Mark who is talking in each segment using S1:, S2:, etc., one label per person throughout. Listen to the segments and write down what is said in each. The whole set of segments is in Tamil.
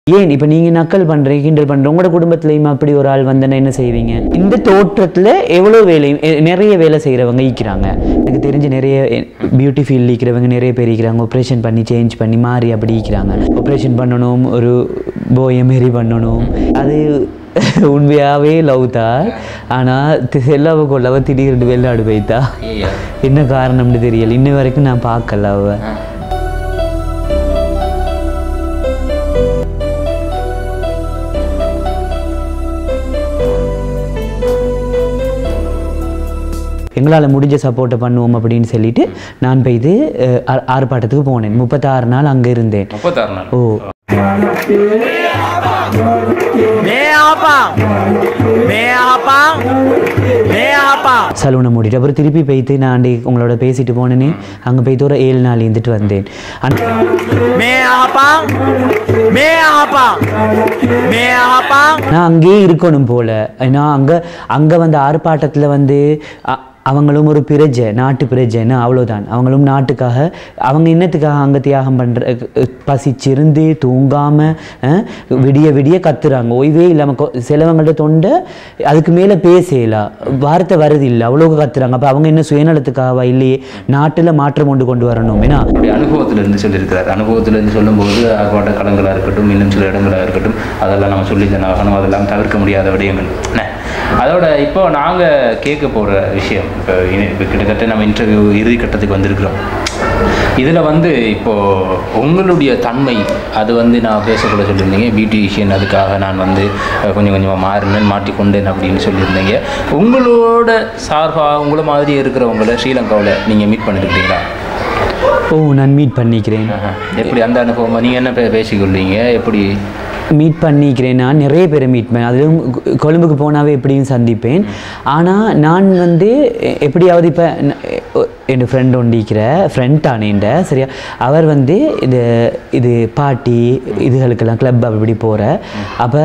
S1: ஏன் இப்போ நீங்கள் நக்கல் பண்ணுறீங்க கிண்டல் பண்ணுறீங்க உங்களோட குடும்பத்துலேயும் அப்படி ஒரு ஆள் வந்தனா என்ன செய்வீங்க இந்த தோற்றத்தில் எவ்வளோ வேலை எ- நிறைய வேலை செய்கிறவங்க ஈக்கிறாங்க எனக்கு தெரிஞ்சு நிறைய பியூட்டி ஃபீல்டில் ஈக்கிறவங்க நிறைய பேர் ஈக்கிறாங்க ஆப்ரேஷன் பண்ணி சேஞ்ச் பண்ணி மாறி அப்படி ஈக்கிறாங்க ஆப்ரேஷன் பண்ணணும் ஒரு போயை மாரி பண்ணணும் அது உண்மையாகவே லவ் தான் ஆனால் செல்லாவை கொள்ளவ திடீர்னு வெளிநாடு போய்த்தா என்ன காரணம்னு தெரியல இன்ன வரைக்கும் நான் பார்க்கல அவ எங்களால் முடிஞ்ச சப்போர்ட்டை பண்ணுவோம் அப்படின்னு சொல்லிட்டு நான் போய்து அஹ், ஆ- ஆர்ப்பாட்டத்துக்கு போனேன் முப்பத்தாறு நாள் அங்கே இருந்தேன்
S2: முப்பத்தாறு நாள்
S1: ஓ சலூனை மூடிட்டு அப்புறம் திருப்பி போய்த்து நான் அன்றைக்கி உங்களோட பேசிட்டு போனேனே அங்கே போய்த்து ஒரு ஏழு நாள் இருந்துட்டு வந்தேன் அந்த நான் அங்கேயே இருக்கணும் போல ஏன்னா அங்கே அங்கே வந்து ஆர்ப்பாட்டத்தில் வந்து அ- அவங்களும் ஒரு பிரஜை நாட்டு பிரஜைன்னு அவ்வளோதான் அவங்களும் நாட்டுக்காக அவங்க என்னத்துக்காக அங்கே தியாகம் பண்ணுற பசிச்சிருந்து தூங்காமல் விடிய விடிய கத்துறாங்க ஓய்வே இல்லாமல் சிலவங்கள்ட்ட தொண்டை அதுக்கு மேலே பேசலாம் வார்த்தை வருது இல்லை அவ்வளோக்கு கத்துறாங்க அப்போ அவங்க என்ன சுயநலத்துக்காகவா இல்லையே நாட்டில் மாற்றம் கொண்டு கொண்டு வரணும் ஏன்னா
S2: அவருடைய அனுபவத்திலிருந்து சொல்லியிருக்கிறார் அனுபவத்திலிருந்து சொல்லும்போது ஆர்ப்பாட்ட களங்களாக இருக்கட்டும் இன்னும் சில இடங்களாக இருக்கட்டும் அதெல்லாம் நம்ம சொல்லி தான் ஆகணும் அதெல்லாம் தவிர்க்க முடியாத விடயங்கள் என்ன அதோட இப்போ நாங்கள் கேட்க போகிற விஷயம் இப்போ இனி- இப்போ கிட்டத்தட்ட நம்ம இன்டர்வியூ இறுதி கட்டத்துக்கு வந்திருக்கிறோம் இதில் வந்து இப்போது உங்களுடைய தன்மை அது வந்து நான் பேசக்கூட சொல்லியிருந்தீங்க பியூட்டிஷியன் அதுக்காக நான் வந்து அஹ், கொஞ்சம் கொஞ்சமாக மாறினேன் மாட்டிக்கொண்டேன் அப்படின்னு சொல்லியிருந்தீங்க உங்களோட சார்பாக உங்களை மாதிரி இருக்கிறவங்கள ஸ்ரீலங்காவில் நீங்கள் மீட் பண்ணியிருக்கீங்களா
S1: ஓ நான் மீட் பண்ணிக்கிறேன்
S2: ஆஹா. எப்படி அந்த அனுபவம் நீங்கள் என்ன பே- பேசிக்கொள்வீங்க எப்படி
S1: மீட் பண்ணிக்கிறேன் நான் நிறைய பேரை மீட் பண்ணேன் அதிலும் கொ- கொழும்புக்கு போனாவே எப்படியும் சந்திப்பேன் ஆனால் நான் வந்து எ- எப்படியாவது இப்போ என் ஃப்ரெண்ட் ஒண்டிக்கிற ஃப்ரெண்ட் தானேண்ட சரியா அவர் வந்து இது இது பார்ட்டி இதுகளுக்கெல்லாம் கிளப் அப்படி போகிற அப்போ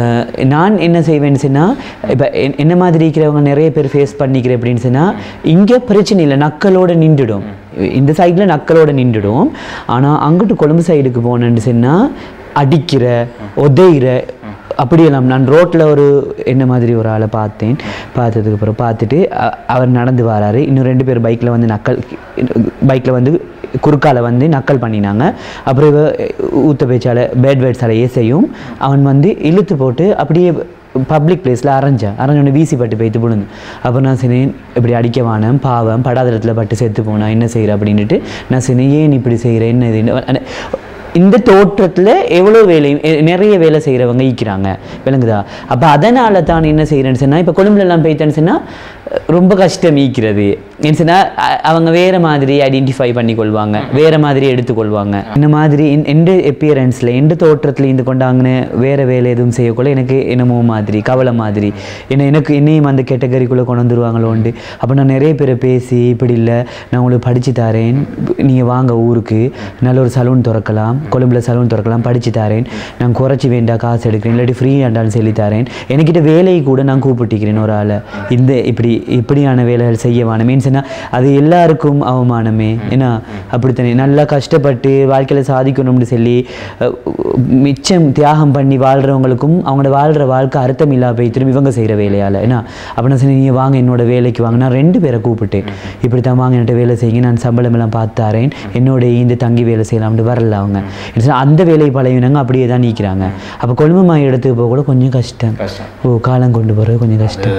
S1: நான் என்ன செய்வேன்னு சொன்னால் இப்போ என்ன மாதிரி இருக்கிறவங்க நிறைய பேர் ஃபேஸ் பண்ணிக்கிறேன் அப்படின்னு சொன்னால் இங்கே பிரச்சனை இல்லை நக்களோட நின்றுடும் இந்த சைடில் நக்களோட நின்றுடும் ஆனால் அங்கிட்டு கொழும்பு சைடுக்கு போனேன்னு சொன்னால் அடிக்கிற உதையிற அப்படியெல்லாம் நான் ரோட்டில் ஒரு என்ன மாதிரி ஒரு ஆளை பார்த்தேன் பார்த்ததுக்கு அப்புறம் பார்த்துட்டு அ- அவர் நடந்து வராரு இன்னும் ரெண்டு பேர் பைக்கில் வந்து நக்கல் பைக்கில் வந்து குறுக்கால வந்து நக்கல் பண்ணினாங்க அப்புறம் இவ ஊத்த பேச்சால பேட் வேர்ட்ஸால் ஏசையும் அவன் வந்து இழுத்து போட்டு அப்படியே பப்ளிக் பிளேஸில் அரைஞ்சேன் அரைஞ்சோடனே வீசி பட்டு போய்த்து விழுந்து அப்போ நான் சொன்னேன் இப்படி அடிக்க வானம் பாவம் படாத இடத்துல பட்டு செத்து போனா என்ன செய்கிற அப்படின்ட்டு நான் சொன்னேன் ஏன் இப்படி செய்கிற என்ன இது இந்த தோற்றத்தில் எவ்வளோ வேலை எ- நிறைய வேலை செய்கிறவங்க ஈக்கிறாங்க விளங்குதா அப்போ அதனால தான் என்ன செய்கிறேன்னு சொன்னால் இப்போ கொழும்புலலாம் போய்த்தேன்னு சொன்னால் ரொம்ப கஷ்டம் ஈக்கிறது ஏன்னு சொன்னால் அ- அவங்க வேறு மாதிரி ஐடென்டிஃபை பண்ணி கொள்வாங்க வேறு மாதிரி எடுத்துக்கொள்வாங்க இந்த மாதிரி என்- எந்த எப்பியரன்ஸில் எந்த தோற்றத்தில் இருந்து கொண்டாங்கன்னு வேறு வேலை எதுவும் செய்யக்குள்ள எனக்கு என்னமோ மாதிரி கவலை மாதிரி என்ன எனக்கு என்னையும் அந்த கேட்டகரிக்குள்ளே கொண்டு வந்துருவாங்களோண்டு அப்போ நான் நிறைய பேரை பேசி இப்படி இல்லை நான் உங்களுக்கு படித்து தரேன் நீங்கள் வாங்க ஊருக்கு நல்ல ஒரு சலூன் திறக்கலாம் கொழும்புல சலூன் திறக்கலாம் படித்து தரேன் நான் குறைச்சி வேண்டாம் காசு எடுக்கிறேன் இல்லாட்டி ஃப்ரீ ஆண்டாலும் சொல்லி தரேன் என்கிட்ட வேலையை கூட நான் கூப்பிட்டிக்கிறேன் ஒரு ஆளை இந்த இப்படி இப்படியான வேலைகள் செய்ய வேணும் மீன்ஸ்னா அது எல்லாருக்கும் அவமானமே ஏன்னா அப்படித்தானே நல்லா கஷ்டப்பட்டு வாழ்க்கையில் சாதிக்கணும்னு சொல்லி அஹ், மிச்சம் தியாகம் பண்ணி வாழ்கிறவங்களுக்கும் அவங்களோட வாழ்கிற வாழ்க்கை அர்த்தம் இல்லா போய் திரும்பி இவங்க செய்கிற வேலையால் ஏன்னா அப்போ நான் சொன்னேன் நீங்கள் வாங்க என்னோட வேலைக்கு வாங்க நான் ரெண்டு பேரை கூப்பிட்டேன் இப்படி தான் வாங்க என்கிட்ட வேலை செய்யுங்க நான் சம்பளம் எல்லாம் பார்த்து தரேன் என்னோட இந்த தங்கி வேலை செய்யலாம்னு வரல அவங்க என்ன சொன்னா, அந்த வேலை பழையவனங்க அப்படியே தான் நீக்கிறாங்க அப்போ கொழும்பு மாய் இடத்துக்கு போக கூட கொஞ்சம் கஷ்டம்
S2: கஷ்டம்
S1: ஓ காலம் கொண்டு போகிறது கொஞ்சம் கஷ்டம்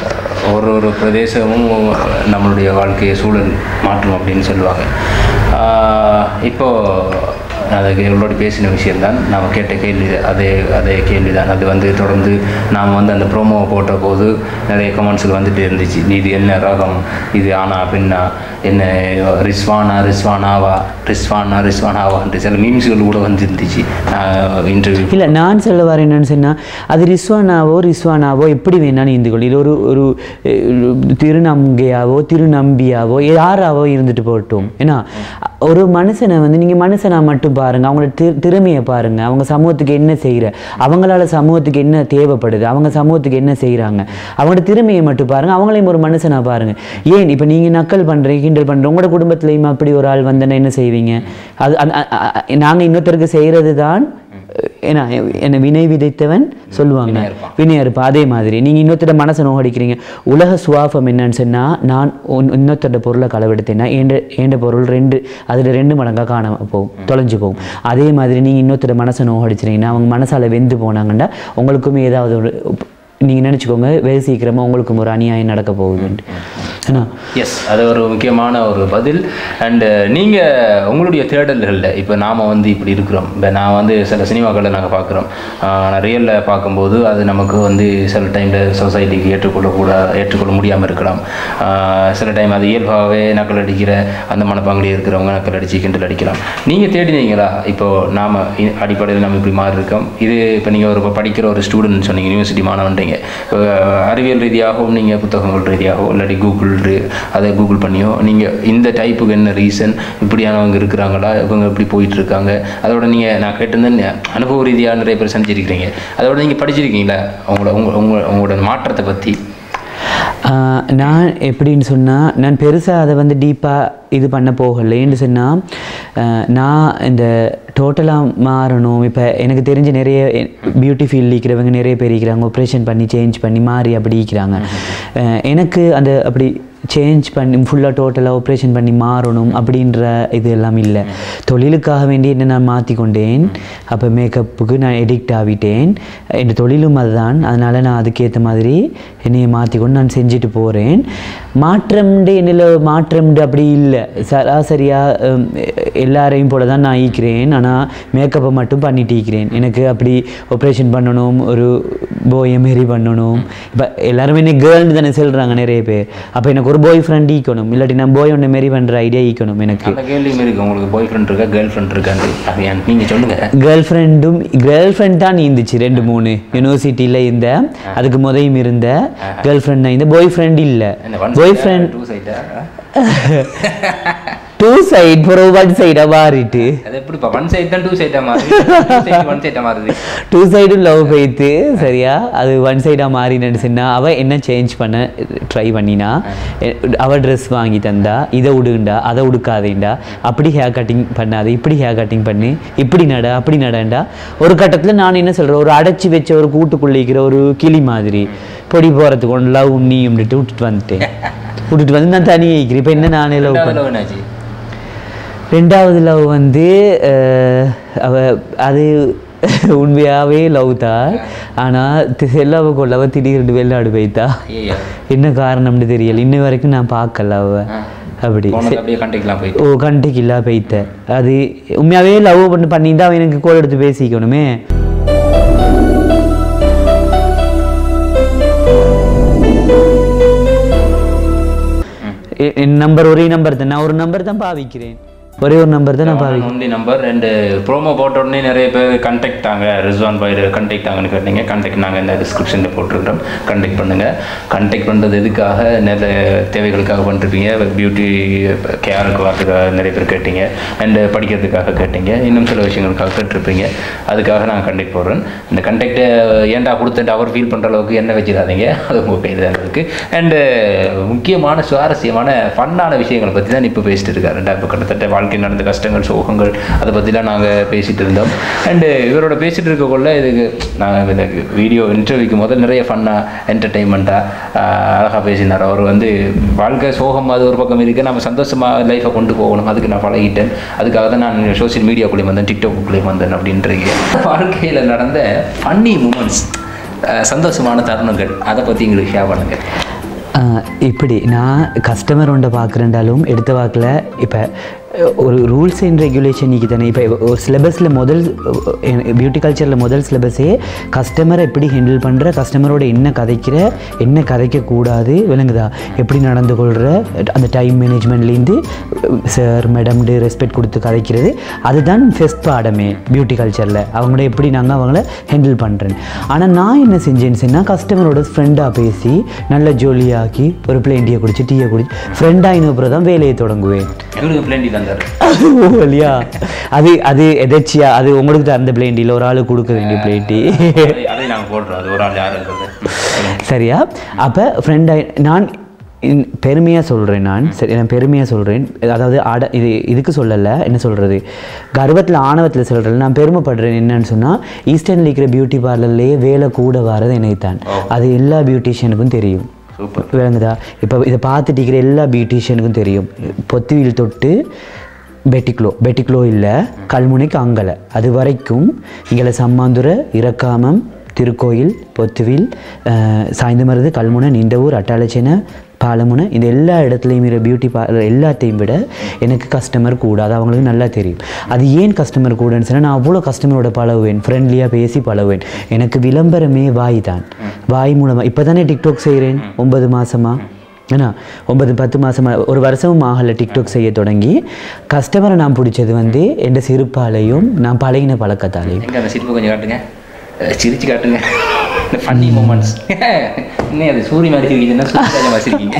S2: ஒரு ஒரு பிரதேசமும் நம்மளுடைய வாழ்க்கையை சூழல் மாற்றும் அப்படின்னு சொல்லுவாங்க ஆஹ் இப்போ அதுக்கு எங்களோட பேசின விஷயம்தான் நாம் கேட்ட கேள்வி அதே அதே கேள்வி தான் அது வந்து தொடர்ந்து நாம் வந்து அந்த ப்ரோமோவை போட்ட போது நிறைய கமெண்ட்ஸில் வந்துட்டு இருந்துச்சு நீ இது என்ன ரகம் இது ஆனா பெண்ணா என்ன ரிஸ்வானா ரிஸ்வானாவா ரிஸ்வானா ரிஸ்வானாவான்ட்டு சில மீம்ஸ்கள் கூட வந்துருந்துச்சு நான் இன்டர்வியூ
S1: இல்லை நான் சொல்ல வரேன் என்னன்னு சொன்னால் அது ரிஸ்வானாவோ ரிஸ்வானாவோ எப்படி வேணாலும் இருந்து கொள்ளு இது ஒரு ஒரு அஹ், திருநங்கையாவோ திருநம்பியாவோ யாராவோ இருந்துட்டு போகட்டும் ஏன்னா ஒரு மனுஷனை வந்து நீங்கள் மனுஷனா மட்டும் பாருங்கள் அவங்களோட தி திறமையை பாருங்கள் அவங்க சமூகத்துக்கு என்ன செய்கிற அவங்களால சமூகத்துக்கு என்ன தேவைப்படுது அவங்க சமூகத்துக்கு என்ன செய்கிறாங்க அவங்களோட திறமையை மட்டும் பாருங்கள் அவங்களையும் ஒரு மனுஷனா பாருங்கள் ஏன் இப்போ நீங்கள் நக்கல் பண்ணுறீங்க கிண்டல் பண்ணுறீங்க உங்களோட குடும்பத்துலேயும் அப்படி ஒரு ஆள் வந்தேன்னா என்ன செய்வீங்க அது நாங்கள் இன்னொருத்தருக்கு செய்கிறது தான் ஏன்னா என்ன வினை விதைத்தவன் சொல்லுவாங்க வினையா இருப்பான் அதே மாதிரி நீங்கள் இன்னொருத்தர மனசை நோகடிக்கிறீங்க உலக சுவாபம் என்னன்னு சொன்னால் நான் ஒன்- இன்னொருத்தரோட பொருளை களவெடுத்தேன்னா ஏண்ட ஏண்ட பொருள் ரெண்டு அதில் ரெண்டு மடங்காக காணாம போகும் தொலைஞ்சு போகும் அதே மாதிரி நீங்கள் இன்னொருத்தர மனசை நோகடிச்சிங்கன்னா அவங்க மனசால வெந்து போனாங்கன்னா உங்களுக்குமே ஏதாவது ஒரு நீங்கள் நினச்சிக்கோங்க வெகு சீக்கிரமாக உங்களுக்கும் ஒரு அநியாயம் நடக்க போகுதுன்ட்டு ஏன்னா
S2: எஸ் அது ஒரு முக்கியமான ஒரு பதில் அண்டு நீங்கள் உங்களுடைய தேடல்களில் இப்போ நாம் வந்து இப்படி இருக்கிறோம் இப்போ நான் வந்து சில சினிமாக்களை நாங்கள் பார்க்குறோம் நான் ரியலில் பார்க்கும்போது அது நமக்கு வந்து சில டைமில் சொசைட்டிக்கு ஏற்றுக்கொள்ளக்கூட ஏற்றுக்கொள்ள முடியாமல் இருக்கலாம் ஆஹ் சில டைம் அது இயல்பாகவே நக்கல் அடிக்கிற அந்த மனப்பாங்கிலே இருக்கிறவங்க நக்கல் அடிச்சு கிண்டல் அடிக்கலாம் நீங்கள் தேடினீங்களா இப்போது நாம் அடிப்படையில் நம்ம இப்படி மாறி இருக்கோம் இது இப்போ நீங்கள் ஒரு இப்ப படிக்கிற ஒரு ஸ்டூடெண்ட் சொன்னீங்க யூனிவர்சிட்டி மாணவன்றீங்க இப்போ அறிவியல் ரீதியாகவும் நீங்கள் புத்தகங்கள் ரீதியாகவோ இல்லாட்டி கூகுள் ரீ- அதை கூகுள் பண்ணியோ நீங்கள் இந்த டைப்புக்கு என்ன ரீசன் இப்படியானவங்க இருக்கிறாங்களா இவங்க இப்படி போயிட்டு இருக்காங்க அதோட நீங்கள் நான் கேட்டிருந்தேன் அனுபவ ரீதியாக நிறைய பேர் செஞ்சிருக்கிறீங்க அதோட நீங்கள் படிச்சிருக்கீங்களா உங்களோட உங்க உங்க உங்களோட மாற்றத்தை பற்றி
S1: ஆஹ் நான் எப்படின்னு சொன்னால் நான் பெருசாக அதை வந்து டீப்பாக இது பண்ண போகலை ஏன்னு சொன்னால் நான் இந்த டோட்டலாக மாறணும் இப்போ எனக்கு தெரிஞ்ச நிறைய பியூட்டி ஃபீல்டில் இருக்கிறவங்க நிறைய பேர் இருக்கிறாங்க ஆப்ரேஷன் பண்ணி சேஞ்ச் பண்ணி மாறி அப்படி இருக்கிறாங்க ஆஹ் எனக்கு அந்த அப்படி சேஞ்ச் பண்ணி ஃபுல்லாக டோட்டலாக ஆப்ரேஷன் பண்ணி மாறணும் அப்படின்ற இது எல்லாம் இல்லை தொழிலுக்காக வேண்டி என்ன நான் மாற்றி கொண்டேன் அப்போ மேக்கப்புக்கு நான் எடிக்ட் ஆகிட்டேன் என் தொழிலும் அதுதான் அதனால் நான் அதுக்கேற்ற மாதிரி என்னையை மாற்றிக்கொண்டு நான் செஞ்சுட்டு போகிறேன் மாற்றம்ண்டு என்னில் மாற்றம்ண்டு அப்படி இல்லை சராசரியாக எல்லாரையும் போல தான் நான் ஈக்கிறேன் ஆனால் மேக்கப்பை மட்டும் பண்ணிட்டு ஈக்கிறேன் எனக்கு அப்படி ஆப்ரேஷன் பண்ணணும் ஒரு போயை மாரி பண்ணணும் இப்போ எல்லாருமே என்ன கேர்ள்னு தானே சொல்கிறாங்க நிறைய பேர் அப்போ எனக்கு ஒரு பாய் ஃப்ரெண்ட் ஈக்கணும் இல்லாட்டி நான் போய் ஒன்று மாரி பண்ணுற ஐடியா ஈக்கணும் எனக்கு
S2: அந்த கேள்வியும் இருக்கு உங்களுக்கு பாய் ஃப்ரெண்ட் இருக்கா கேர்ள் ஃப்ரெண்ட் இருக்கான்னு அது எனக்கு நீங்கள் சொல்லுங்கள்
S1: கேர்ள் ஃப்ரெண்டும் கேர்ள் ஃப்ரெண்ட் தான் இருந்துச்சு ரெண்டு மூணு யூனிவர்சிட்டியில் இருந்த அதுக்கு முதையும் இருந்த கேர்ள் ஃப்ரெண்ட் இந்த பாய் ஃப்ரெண்ட் இல்லை
S2: என்ன ஒன்
S1: பாய் ஃப்ரெண்ட்
S2: டூ சைட்டா
S1: டூ சைட் ஒரு ஒன் சைடாக மாறிட்டு
S2: அது எப்படிப்பா ஒன் சைட் தான் டூ சைட்டா மாறுது ஒன் சைட்டா மாறுது
S1: டூ சைடும் லவ் போயிட்டு சரியா அது ஒன் சைடாக மாறினு சொன்னா அவள் என்ன சேஞ்ச் பண்ண ட்ரை பண்ணினா எ- அவ ட்ரெஸ் வாங்கி தந்தா இதை உடுண்டா அதை உடுக்காதேண்டா அப்படி ஹேர் கட்டிங் பண்ணாது இப்படி ஹேர் கட்டிங் பண்ணி இப்படி நட அப்படி நடண்டா ஒரு கட்டத்தில் நான் என்ன சொல்கிறேன் ஒரு அடைச்சி வச்ச ஒரு கூட்டுக்குள்ள இருக்கிற ஒரு கிளி மாதிரி பொடி போகிறதுக்கு ஒன்று லவ் நீ அப்படின்ட்டு விட்டுட்டு வந்துட்டேன் விட்டுட்டு வந்து நான் தனியே இருக்கிறேன் இப்போ என்ன நானே லவ்
S2: ரெண்டாவது love என்னாச்சு
S1: ரெண்டாவது லவ் வந்து அஹ், அவ அது உண்மையாகவே லவ் தான் ஆனால் செல்லாவை கொள்ளவ திடீர்னு வெளிநாடு போய்த்தா
S2: ஐயா
S1: என்ன காரணம்னு தெரியல இன்ன வரைக்கும் நான் பார்க்கல அவ அப்படி
S2: போனது அப்படியே கண்டிக்கலாம் போயிட்டு
S1: ஓ கண்டிக்கு இல்லா போய்த்த அது உண்மையாகவே லவ் பண்ணி பண்ணியிருந்தா அவன் எனக்கு கோல் எடுத்து பேசிக்கணுமே எ- என் நம்பர் ஒரே நம்பர் தான் நான் ஒரு நம்பர் தான் பாவிக்கிறேன் ஒரே ஒரு நம்பர் தான் நான் பாவிக்கிறேன்
S2: ஒன்லி நம்பர் ரெண்டு ப்ரோமோ போட்ட உடனே நிறைய பேர் கண்டெக்ட் ஆங்க ரிஸ்வான் பாய் கண்டெக்ட் ஆங்கன்னு கேட்டீங்க கண்டெக்ட் நாங்கள் இந்த டிஸ்கிரிப்ஷனில் போட்டிருக்கிறோம் கண்டெக்ட் பண்ணுங்கள் கண்டெக்ட் பண்ணுறது எதுக்காக நிறைய தேவைகளுக்காக பண்ணிருப்பீங்க பியூட்டி கேருக்கு வரதுக்காக நிறைய பேர் கேட்டீங்க அண்டு படிக்கிறதுக்காக கேட்டீங்க இன்னும் சில விஷயங்களுக்காக கேட்டிருப்பீங்க அதுக்காக நான் கண்டெக்ட் போடுறேன் இந்த கண்டெக்டை ஏன்டா கொடுத்துட்டு அவர் ஃபீல் பண்ணுற அளவுக்கு என்ன வச்சிடாதீங்க அது உங்கள் கையில் தான் இருக்குது அண்டு முக்கியமான சுவாரஸ்யமான ஃபன்னான விஷயங்களை பற்றி தான் இப்போ பேசிட்டு இருக்காரு ரெண்டா இப்போ கிட்டத்தட்ட வாழ்க்கை நடந்த கஷ்டங்கள் சோகங்கள் அதை பற்றிலாம் நாங்கள் பேசிகிட்டு இருந்தோம் அண்டு இவரோட பேசிகிட்டு இருக்கக்குள்ள இதுக்கு நாங்கள் இந்த வீடியோ இன்டர்வியூக்கு முதல் நிறைய ஃபன்னாக என்டர்டெயின்மெண்ட்டாக அழகாக பேசினார் அவர் வந்து வாழ்க்கை சோகம் அது ஒரு பக்கம் இருக்குது நம்ம சந்தோஷமாக லைஃப்பை கொண்டு போகணும் அதுக்கு நான் பழகிட்டேன் அதுக்காக தான் நான் சோஷியல் மீடியாக்குள்ளேயும் வந்தேன் டிக்டாக்குள்ளேயும் வந்தேன் அப்படின்றீங்க வாழ்க்கையில் நடந்த ஃபன்னி மூமெண்ட்ஸ் சந்தோஷமான தருணங்கள் அதை பற்றி எங்களுக்கு ஷேர் பண்ணுங்கள்
S1: ஆஹ் இப்படி நான் கஸ்டமர் ஒன்றை பார்க்குறேன்டாலும் எடுத்த வாக்கில் இப்போ ஒரு ரூல்ஸ் அண்ட் ரெகுலேஷன் இக்கு தானே இப்போ ஒரு சிலபஸில் முதல் பியூட்டி கல்ச்சரில் முதல் சிலபஸே கஸ்டமரை எப்படி ஹேண்டில் பண்ணுற கஸ்டமரோட என்ன கதைக்கிற என்ன கதைக்கக்கூடாது விளங்குதா எப்படி நடந்து கொள்கிற அந்த டைம் மேனேஜ்மெண்ட்லேருந்து சார் மேடம்டு ரெஸ்பெக்ட் கொடுத்து கதைக்கிறது அதுதான் ஃபெஸ்ட் பாடமே பியூட்டி கல்ச்சரில் அவங்கள எப்படி நாங்கள் அவங்கள ஹேண்டில் பண்ணுறேன் ஆனால் நான் என்ன செஞ்சேன்னு சொன்னால் கஸ்டமரோட ஃப்ரெண்டாக பேசி நல்ல ஜோலியாக்கி ஒரு பிளேன் டீயை குடிச்சு டீயை குடிச்சு ஃப்ரெண்டாகின அப்புறம் தான் வேலையை தொடங்குவேன்
S2: எங்களுக்கு பிளேண்டி தந்தார்
S1: ஓ இல்லையா அது அது எதாச்சியா அது உங்களுக்கு தான் அந்த பிளேன் டீயில் ஒரு ஆளுக்கு கொடுக்க வேண்டிய பிளேன் டீ
S2: அதை நாங்கள் போடுறோம் அது ஒரு ஆள் யாருங்கிறது
S1: சரியா அப்போ ஃப்ரெண்டாக நான் பெருமையாக சொல்கிறேன் நான் சரி நான் பெருமையாக சொல்கிறேன் அதாவது ஆட இது இதுக்கு சொல்லலை என்ன சொல்கிறது கர்வத்தில் ஆணவத்தில் சொல்கிறேன் நான் பெருமைப்படுறேன் என்னன்னு சொன்னால் ஈஸ்டர்னில் இருக்கிற பியூட்டி பார்லர்லேயே வேலை கூட வர்றது எனக்கு தான் அது எல்லா பியூட்டிஷியனுக்கும் தெரியும்
S2: சூப்பர்
S1: விளங்குதா இப்போ இதை பார்த்துட்டு இருக்கிற எல்லா பியூட்டிஷியனுக்கும் தெரியும் பொத்துவில் தொட்டு பெட்டிக்லோ பெட்டிக்லோ இல்லை கல்முனைக்கு அங்கலை அது வரைக்கும் இங்கே சம்மாந்துறை இறக்காமம் திருக்கோயில் பொத்துவில் அஹ், சாய்ந்தமருது கல்முனை நிண்டவூர் அட்டாளச்சேனை பாலமுனை இந்த எல்லா இடத்துலையும் இருக்கிற பியூட்டி பார்லர் எல்லாத்தையும் விட எனக்கு கஸ்டமர் கூட அது அவங்களுக்கு நல்லா தெரியும் அது ஏன் கஸ்டமர் கூடன்னு சொன்னால் நான் அவ்வளோ கஸ்டமரோட பழகுவேன் ஃப்ரெண்ட்லியாக பேசி பழகுவேன் எனக்கு விளம்பரமே வாய் தான் வாய் மூலமாக இப்போ தானே டிக்டாக் செய்கிறேன் ஒன்பது மாசமா ஏன்னா ஒன்பது பத்து மாசமா ஒரு வருஷமும் ஆகலை டிக்டாக் செய்ய தொடங்கி கஸ்டமரை நான் பிடிச்சது வந்து என் சிறுப்பாலையும் நான் பழகின பழக்கத்தாலையும்
S2: எங்க அந்த சிரிப்பு கொஞ்சம் காட்டுங்க அஹ் சிரிச்சு காட்டுங்க ஃபன்னி மூமெண்ட்ஸ் இன்னும் அது சூரிய மாதிரி சிரிக்குதுன்னா சூரிய மாதிரி சிரிக்கீங்க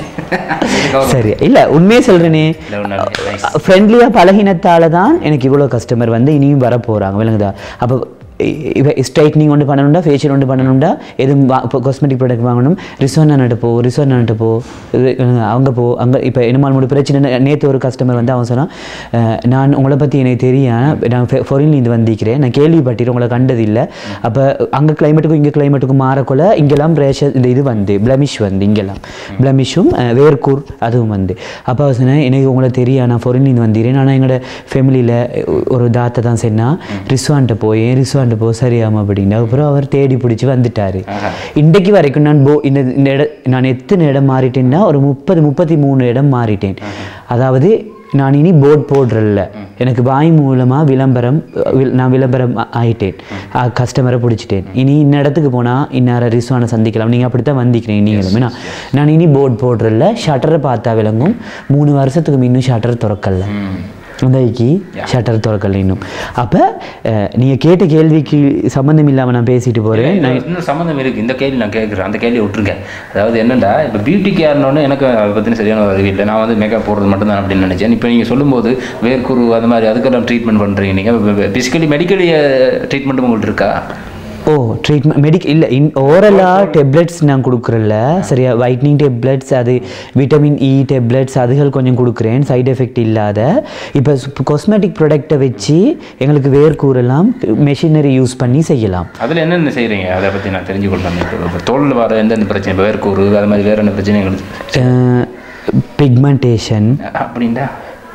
S1: சரி இல்லை உண்மையே சொல்கிறேனே
S2: இல்லை ஒன்றும் நைஸ்
S1: ஃப்ரெண்ட்லியாக பழகினத்தால தான் எனக்கு இவ்வளோ கஸ்டமர் வந்து இனியும் வர போகிறாங்க விளங்குதா அப்போ இவ ஸ்ட்ரைட்னிங் ஒன்று பண்ணணும்டா ஃபேஷியல் ஒன்று பண்ணணும்டா எதுவும் இப்போ காஸ்மெட்டிக் ப்ராடக்ட் வாங்கணும் ரிசோன் அண்ணாட்ட போ ரிசோன் அண்ணாட்ட போ இது, அஹ், அவங்க போ அங்கே இப்போ என்னமால் முடி பிரச்சனை நேற்று ஒரு கஸ்டமர் வந்து அவன் சொன்னான் அஹ், நான் உங்களை பற்றி எனக்கு தெரியும் நான் ஃபாரின்ல இருந்து வந்திருக்கிறேன் நான் கேள்விப்பட்டிருக்கேன் உங்களை கண்டதில்லை அப்போ அங்கே கிளைமேட்டுக்கும் இங்கே கிளைமேட்டுக்கும் மாறக்குள்ள இங்கெல்லாம் ரேஷன் இந்த இது வந்து பிளமிஷ் வந்து இங்கெல்லாம் பிளமிஷும் வேர்க்கூர் அதுவும் வந்து அப்போ அவன் சொன்னேன் எனக்கு உங்களை தெரியும் நான் ஃபாரின்ல இருந்து வந்திருக்கேன் ஆனால் எங்களோட ஃபேமிலியில் ஒரு தாத்தை தான் சொன்னா ரிஸ்வான்ட்ட போய் ரிஸ்வான்ட்ட போ சரியாம அப்படின்னு அப்புறம் அவர் தேடி பிடிச்சி வந்துட்டாரு இன்றைக்கு வரைக்கும் நான் போ இந்த இந்த இடம் நான் எத்தனை இடம் மாறிட்டேன்னா ஒரு முப்பது முப்பத்தி மூணு இடம் மாறிட்டேன் அதாவது நான் இனி போர்ட் போடுறல்ல எனக்கு வாய் மூலமாக விளம்பரம் அஹ், வில்- நான் விளம்பரம் ஆ- ஆயிட்டேன் கஸ்டமரை பிடிச்சிட்டேன் இனி இந்த இடத்துக்கு போனால் இன்னார ரிஸ்வானை சந்திக்கலாம் நீங்கள் அப்படித்தான் வந்திக்கிறீங்க நீங்களும் ஏன்னா நான் இனி போர்ட் போடுறல்ல ஷட்டரை பார்த்தா விளங்கும் மூணு வருஷத்துக்கு இன்னும் ஷட்டர் திறக்கல இன்றைக்கு ஷட்டர் திறக்கல இன்னும் அப்போ நீங்கள் கேட்ட கேள்விக்கு சம்மந்தம் இல்லாமல் நான் பேசிட்டு போகிறேன்
S2: இன்னும் இன்னும் சம்மந்தம் இருக்குது இந்த கேள்வி நான் கேட்குறேன் அந்த கேள்வி விட்டுருங்க அதாவது என்னடா இப்போ பியூட்டி கேர்னோன்னு எனக்கு அதை பற்றின சரியான ஒரு அறிவு இல்லை நான் வந்து மேக்கப் போடுறது மட்டும்தான் அப்படின்னு நினச்சேன் இப்போ நீங்கள் சொல்லும்போது வேர்க்குரு அந்த மாதிரி அதுக்கெல்லாம் ட்ரீட்மெண்ட் பண்ணுறீங்க நீங்கள் பிசிக்கலி மெடிக்கலி ட்ரீட்மெண்ட்டும் உங்கள்கிட்ட இருக்கா
S1: ஓ ட்ரீட்மெண்ட் மெடிக் இல்லை இன் ஓரலாக டெப்லெட்ஸ் நான் கொடுக்குறேன்ல சரியா வைட்னிங் டெப்லெட்ஸ் அது விட்டமின் இ டெப்லெட்ஸ் அதுகள் கொஞ்சம் கொடுக்குறேன் சைடு எஃபெக்ட் இல்லாத இப்போ காஸ்மெட்டிக் ப்ராடக்டை வச்சு எங்களுக்கு வேர்க்கூறலாம் மெஷினரி யூஸ் பண்ணி செய்யலாம்
S2: அதில் என்னென்ன செய்கிறீங்க அதை பற்றி நான் தெரிஞ்சுக்கொள்ளேன் இப்போ தோலில் வர எந்தெந்த பிரச்சனை இப்போ வேர்க்கூறு அது மாதிரி வேறு என்ன பிரச்சனை எங்களுக்கு
S1: பிக்மெண்டேஷன்
S2: அப்படின்டா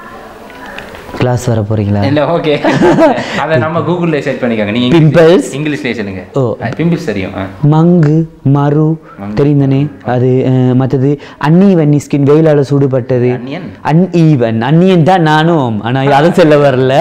S1: கிளாஸ் வர போகிறீங்களா
S2: இல்லை ஓகே அதை நம்ம கூகுளில் சர்ச் பண்ணிக்கோங்க நீங்கள்
S1: பிம்பிள்ஸ்
S2: இங்கிலீஷ்லேயே சொல்லுங்க
S1: ஓ.
S2: பிம்பிள்ஸ் தெரியும் ஆ
S1: மங்கு மறு தெரியுதானே அது மற்றது அன்னீவன் ஸ்கின் வெயிலால் சூடுபட்டது
S2: அன்னியன்
S1: அன்ஈவன் அன்னியன் தான் நானும் ஆனா அதை சொல்ல வரல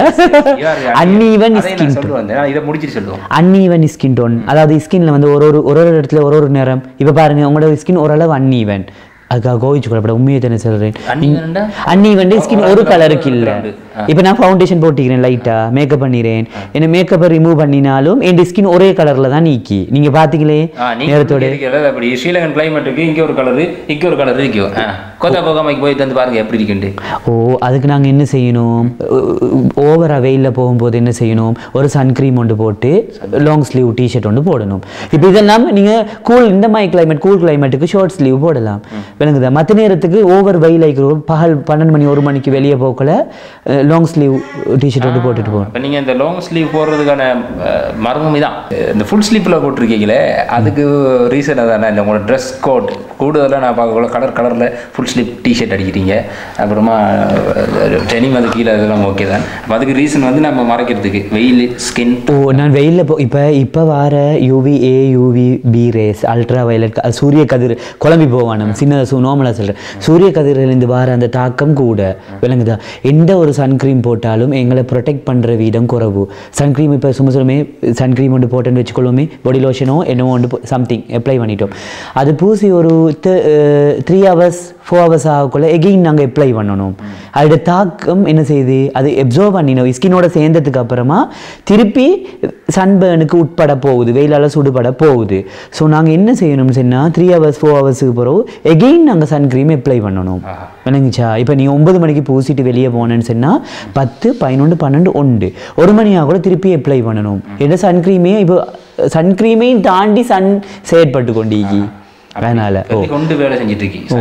S1: அன்ஈவன்
S2: அதை
S1: ஸ்கின்
S2: நான் சொல்லுவேன் நான் இதை முடிச்சிட்டு சொல்லுவோம்
S1: அன்ஈவன் ஸ்கின் டோன் அதாவது ஸ்கின்ல வந்து ஒரு ஒரு ஒரு ஒரு இடத்துல ஒரு ஒரு நிறம் இப்போ பாருங்க உங்களோட ஸ்கின் ஓரளவு அன்ஈவன் அதுக்காக கோவிச்சு கொள்ளப்பட உண்மையை தானே சொல்றேன்
S2: அன்னியன்டா
S1: அன்ஈவன் ஸ்கின் ஒரு கலருக்கு இல்ல
S2: ரெண்டு.
S1: இப்போ நான் ஃபவுண்டேஷன் போட்டிக்கிறேன் லைட்டா மேக்கப் பண்ணிடுறேன் என்ன மேக்கப்பை ரிமூவ் பண்ணினாலும் என் ஸ்கின் ஒரே கலர்ல தான் நீக்கி நீங்க பாத்தீங்களே
S2: ஆ நீங்க
S1: நேரத்தோட
S2: இருக்கிறது அப்படி ஸ்ரீலங்கன் கிளைமேட்டுக்கு இங்கே ஒரு கலரு இங்கே ஒரு கலர் இருக்கும் ஆ கொத்தா கோகாமைக்கு போய் தந்து பாருங்க எப்படி இருக்குன்ட்டு
S1: ஓ அதுக்கு நாங்கள் என்ன செய்யணும் ஓவரா வெயிலில் போகும்போது என்ன செய்யணும் ஒரு சன்க்ரீம் ஒன்று போட்டு லாங் ஸ்லீவ் டிஷர்ட் ஒன்று போடணும் இப்போ இதெல்லாம் நீங்கள் கூல் இந்த மாதிரி கிளைமேட் கூல் கிளைமேட்டுக்கு ஷார்ட் ஸ்லீவ் போடலாம் விளங்குதா மற்ற நேரத்துக்கு ஓவர் வெயில் ஆகிக்கிறோம் பகல் பன்னெண்டு மணி ஒரு மணிக்கு வெளியே போக்கல லாங் ஸ்லீவ் டிஷர்ட் ஒன்று போட்டுட்டு போகணும்
S2: இப்போ நீங்கள் இந்த லாங் ஸ்லீவ் போடுறதுக்கான அஹ், மர்மம் இதான் இந்த ஃபுல் ஸ்லீப்பில் போட்டிருக்கீங்களே அதுக்கு ரீசன் அதானே இந்த உங்களோட ட்ரெஸ் கோட் கூடுதலாக நான் பார்க்கக்குள்ள கலர் கலரில் ஃபுல் ஸ்லீப் டிஷர்ட் அடிக்கிறீங்க அப்புறமா டெனிம் அது கீழே அதெல்லாம் ஓகே தான் அப்ப அதுக்கு ரீசன் வந்து நம்ம மறைக்கிறதுக்கு வெயில் ஸ்கின்
S1: ஓ நான் வெயிலில் போ இப்போ இப்போ வர UV A UV B rays ultraviolet சூரிய கதிர் குழம்பி போவானம் சின்னதாக சூ நார்மலாக சொல்கிறேன் சூரிய கதிரிலிருந்து வர அந்த தாக்கம் கூட விளங்குதா எந்த ஒரு சன்க்ரீம் போட்டாலும் எங்களை ப்ரொடெக்ட் பண்ணுற வீதம் குறைவு சன்க்ரீம் இப்போ சும்மா சொல்லுமே சன்க்ரீம் ஒன்று போட்டேன்னு வச்சுக்கொள்ளுமே பாடி லோஷனோ என்னவோ ஒன்று சம்திங் அப்ளை பண்ணிட்டோம் அது பூசி ஒரு த்ரீ ஹவர்ஸ் ஃபோர் ஹவர்ஸ் ஆகக்குள்ள எகெயின் நாங்கள் அப்ளை பண்ணணும் அதோட தாக்கம் என்ன செய்யுது அது எப்சர்வ் பண்ணினோம் ஸ்கினோட சேர்ந்ததுக்கு அப்புறமா திருப்பி சன்பர்னுக்கு உட்பட போகுது வெயிலால் சுடுபட போகுது ஸோ நாங்கள் என்ன செய்யணும்னு சொன்னால் த்ரீ ஹவர்ஸ் ஃபோர் ஹவர்ஸுக்கு பிறகு எகெயின் நாங்கள் சன்க்ரீம் அப்ளை பண்ணணும் விளங்குச்சா இப்போ நீ ஒன்பது மணிக்கு பூசிட்டு வெளியே போனேன்னு சொன்னால் பத்து பதினொன்று பன்னெண்டு ஒன்று ஒரு மணியாக கூட திருப்பி அப்ளை பண்ணணும் ஏன்னா சன்க்ரீமே இப்போ சன்க்ரீமையும் தாண்டி சன் செயற்பட்டு கொண்டீங்கி அதனால் ஓ
S2: கொண்டு வேலை செஞ்சுட்டு இருக்கீங்க
S1: ஓ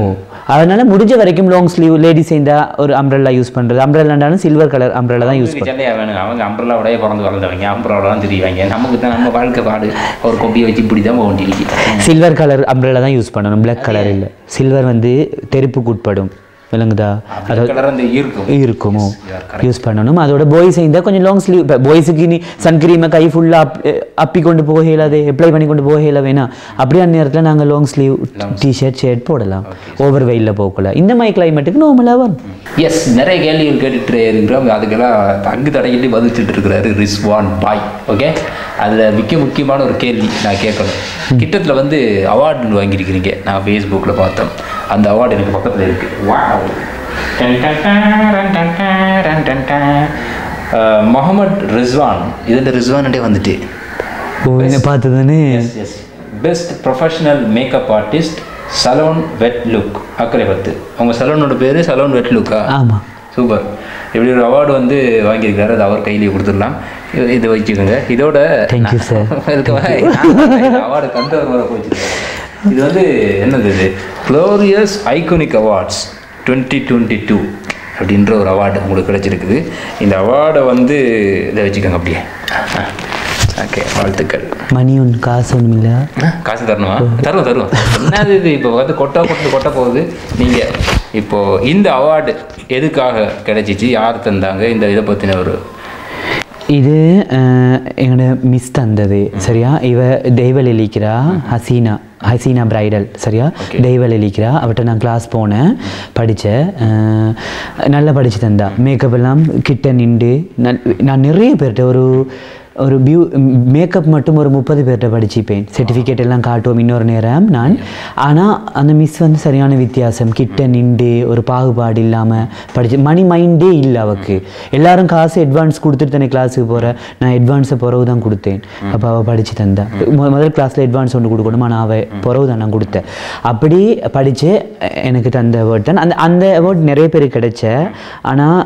S1: அதனால முடிஞ்ச வரைக்கும் லாங் ஸ்லீவ் லேடிஸ் சேர்ந்தா ஒரு அம்ப்ரெல்லா யூஸ் பண்ணுறது அம்ப்ரெல்லாண்டாலும் சில்வர் கலர் அம்ப்ரெல்லா தான் யூஸ்
S2: அவங்களுக்கு செல்லையா வேணும் அவங்க அம்பர்லாவோடய பிறந்து வளர்ந்தவங்க அம்பர்லாவோட தான் தெரியுவாங்க நமக்கு தான் நம்ம வாழ்க்கை பாடு ஒரு கொப்பியை வச்சு இப்படி தான் போக வேண்டியிருக்கு
S1: சில்வர் கலர் அம்ப்ரெல்லா தான் யூஸ் பண்ணணும் Black கலர் இல்லை சில்வர் வந்து தெருப்புக்கு உட்படும் விளங்குதா
S2: அந்த கலர் அந்த இருக்கும்
S1: இருக்குமோ யூஸ் பண்ணணும் அதோட பாய்ஸ் இருந்தால் கொஞ்சம் லாங் ஸ்லீவ் இப்போ பாய்ஸுக்கு நீ சன்க்ரீமை கை ஃபுல்லாக அப் அப்பி கொண்டு போக இயலாது அப்ளை பண்ணி கொண்டு போக இயல வேணாம் அப்படியே அந்த நேரத்தில் நாங்கள் லாங் ஸ்லீவ் டிஷர்ட் ஷர்ட் போடலாம் ஓவர் வெயிலில் போகல இந்த மாதிரி கிளைமேட்டுக்கு நார்மலாக வரும்
S2: எஸ் நிறைய கேள்விகள் கேட்டுட்டு இருக்கிறோம் அதுக்கெல்லாம் தங்கு தடையிட்டு பதிச்சுட்டு இருக்கிறாரு ரிஸ்வான் பாய் ஓகே அதில் மிக முக்கியமான ஒரு கேள்வி நான் கேட்கணும் கிட்டத்தில் வந்து அவார்டு வாங்கியிருக்கிறீங்க நான் ஃபேஸ்புக்கில் பார்த்தேன் அந்த அவார்டு எனக்கு பக்கத்தில் இருக்குது Wow. டன் டன் டன் டன் டன் டன் டன். அஹ், முகமது ரிஸ்வான் இதில் ரிஸ்வான்டே வந்துட்டு
S1: ஓ என்ன பார்த்ததுன்னு
S2: yes yes best professional makeup artist salon wet look அக்கறை பத்து உங்கள் சலூனோட பேர் சலோன் வெட் லுக்கா
S1: ஆமாம்
S2: சூப்பர் இப்படி ஒரு அவார்டு வந்து வாங்கியிருக்காரு அது அவர் கையிலேயே கொடுத்துடலாம் இது- இது வச்சுக்கோங்க இதோட
S1: Thank you, sir.
S2: அவார்டு தந்தவர் வர போச்சு இது வந்து என்னது இது glorious iconic awards twenty twenty two அப்படின்ற ஒரு அவார்டு உங்களுக்கு கிடைச்சிருக்குது இந்த அவார்டை வந்து இதை வச்சுக்கோங்க அப்படியே ஓகே வாழ்த்துக்கள்
S1: மணி ஒன்று காசு ஒன்றும் இல்லை
S2: காசு தரணுமா தருவோம் தருவோம் என்னது இது இப்போ வந்து கொட்டை கொட்டு கொட்ட போகுது நீங்கள் இப்போ இந்த அவார்டு எதுக்காக கிடைச்சிச்சு யார் தந்தாங்க இந்த இதை பற்றின ஒரு
S1: இது அஹ், எங்களோட மிஸ் தந்தது சரியா இவ தெய்வ லலிக்கிறா ஹசீனா ஹசீனா பிரைடல் சரியா தெய்வ லலிக்கிறா அவட்ட நான் கிளாஸ் போனேன் படித்தேன் நல்லா படித்து தந்தா மேக்கப் எல்லாம் கிட்ட நின்று நல் நான் நிறைய பேர்கிட்ட ஒரு ஒரு பியூ மேக்கப் மட்டும் ஒரு முப்பது பேர்கிட்ட படிச்சுப்பேன் சர்டிஃபிகேட் எல்லாம் காட்டுவோம் இன்னொரு நேரம் நான் ஆனால் அந்த மிஸ் வந்து சரியான வித்தியாசம் கிட்ட நின்று ஒரு பாகுபாடு இல்லாமல் படிச்சு மணி மைண்டே இல்லை அவக்கு எல்லாரும் காசு அட்வான்ஸ் கொடுத்துட்டு தானே கிளாஸுக்கு போகிறேன் நான் அட்வான்ஸை பிறகு தான் கொடுத்தேன் அப்போ அவள் படித்து தந்தா மு- முதல் கிளாஸில் அட்வான்ஸ் ஒன்று கொடுக்கணும் ஆனால் அவள் பிறகு தான் நான் கொடுத்தேன் அப்படி படித்து எனக்கு தந்த அவார்ட் தான் அந்த அந்த அவார்ட் நிறைய பேருக்கு கிடைச்ச ஆனால்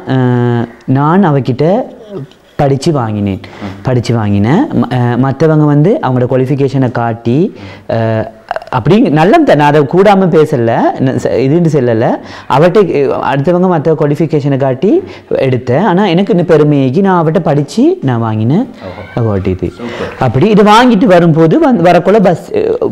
S1: நான் அவகிட்ட படித்து வாங்கினேன் படித்து வாங்கினேன் ம- அஹ் மற்றவங்க வந்து அவங்களோட குவாலிஃபிகேஷனை காட்டி அஹ், அப்படி நல்ல நான் அதை கூடாமல் பேசலை இதுன்னு சொல்லலை அவட்ட அடுத்தவங்க மற்ற குவாலிஃபிகேஷனை காட்டி எடுத்தேன் ஆனால் எனக்கு இன்னும் பெருமையாகி நான் அவட்ட படித்து நான் வாங்கினேன் அவார்ட் இது அப்படி இது வாங்கிட்டு வரும்போது வந்து வரக்குள்ள பஸ்